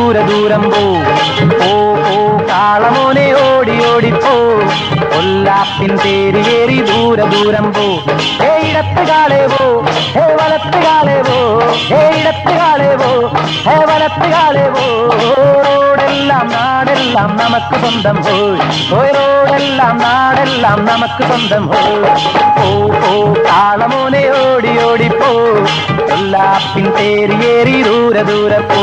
ദൂരെ ദൂരം പോ പോ പോ കാളമോനെ ഓടി ഓടി പോ കൊല്ലാപ്പിൻ തേരിയേറി ദൂരെ ദൂരം പോ ഹേ ഇടത്ത് കാലേ പോ ഹേ വലത്ത് കാലേ പോ ഹേ ഇടത്ത് കാലേ പോ ഹേ വലത്ത് കാലേ പോ റോഡെല്ലാം നാടെല്ലാം നമുക്ക് സ്വന്തം പോയി പോയി റോഡെല്ലാം നാടെല്ലാം നമുക്ക് സ്വന്തം പോയി പോ പോ കാളമോനെ ഓടി ഓടി പോ കൊല്ലാപ്പിൻ തേരിയേറി ദൂരെ ദൂരെ പോ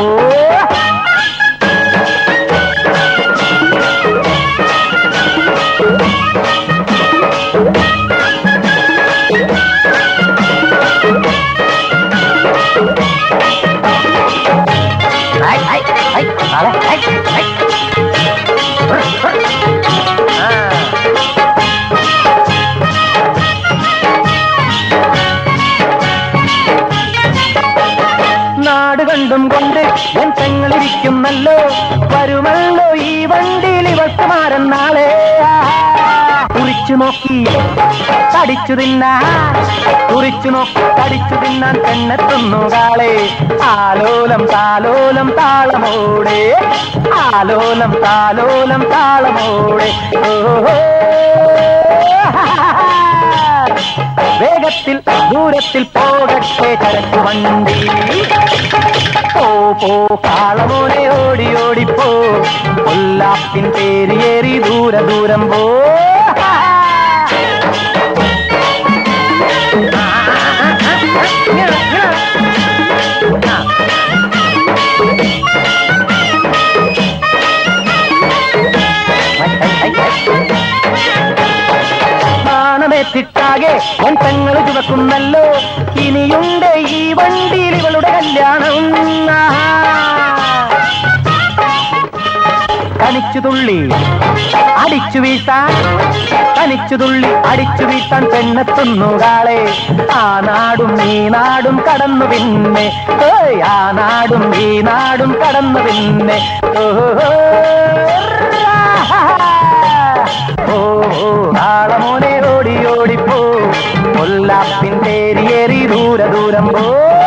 ഐ, ഐ, ഐ, നാളെ, ഐ, ഐ. ആ. നാട് കണ്ടും കൊണ്ട് എൻ പെങ്ങളിരിക്കുന്നല്ലോ വരുമല്ലോ ഈ വണ്ടിയിൽ ഇവൾക്ക് മാരൻ നാളെ കുറിച്ചു നോക്കി കടിച്ചു തിന്നാ കുറിച്ചു നോക്കി കടിച്ചു തിന്നാൻ പെണ്ണെത്തുന്നു കാളെ ആലോലം താലോലം താളമോടെ ആലോലം താലോലം താളമോടെ ഓഹോ വേഗത്തിൽ ദൂരത്തിൽ പോകട്ടെ ചരക്ക് വണ്ടി പോ പോ കാളമോനെ ഓടി ഓടി പോ കൊല്ലാപ്പിൻ പേരിയേറി ദൂര ദൂരം പോ നാണമേറ്റിട്ടാകെ എൻ പെങ്ങൾ ചുവക്കുന്നല്ലോ ഇനിയുണ്ട് ഈ വണ്ടിയിൽ ഇവളുടെ കല്യാണം ആഹാ. തനിച്ചു തുള്ളി അടിച്ചു വീഴ്ത്താൻ തനിച്ചു തുള്ളി അടിച്ചു വീഴ്ത്താൻ പെണ്ണെത്തുന്നു കാളെ ആ നാടും ഈ നാടും കടന്നു പിന്നെ ഏയ് ആ നാടും ഈ നാടും കടന്നു പിന്നെ ഓഹോ ഓ ഓ കാളമോനെ ഓടി ഓടിപ്പോ കൊല്ലാപ്പിൻ തേരിയേറി ദൂര ദൂരം പോ